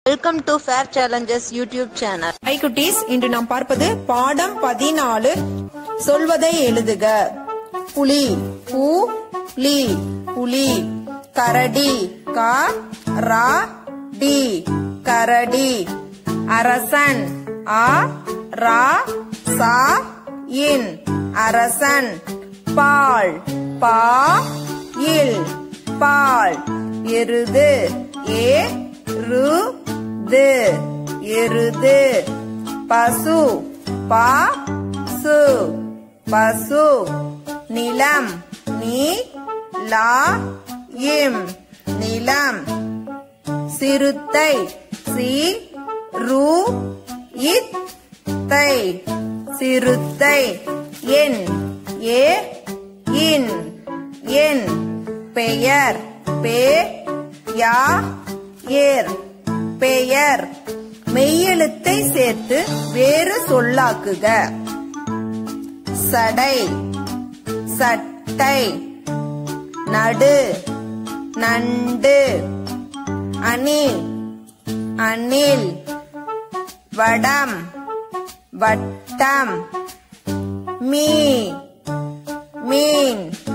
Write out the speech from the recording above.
welcome to fair challenges YouTube channel hi குட்டீஸ் இன்று நாம் பார்ப்பது பாடம் பதினாலு சொல்வதை எழுதுக புலி பூ லி புலி கரடி கா ரா டி கரடி அரசன் ஆ ரா சா இன் அரசன் பால் பா இல் பால் எருது ஏ ரு து எருது பசு பா சு பசு நிலம் நீ லா இம் நிலம் சிறுத்தை சி ரு இத் தை சிறுத்தை என் ஏ இன் என் பெயர் பே யா ஏர் பெயர் மெய்யெழுத்தை சேர்த்து வேறு சொல்லாக்குக சடை சட்டை நடு நண்டு அணில் அணில் வடம் வட்டம் மீ மீன்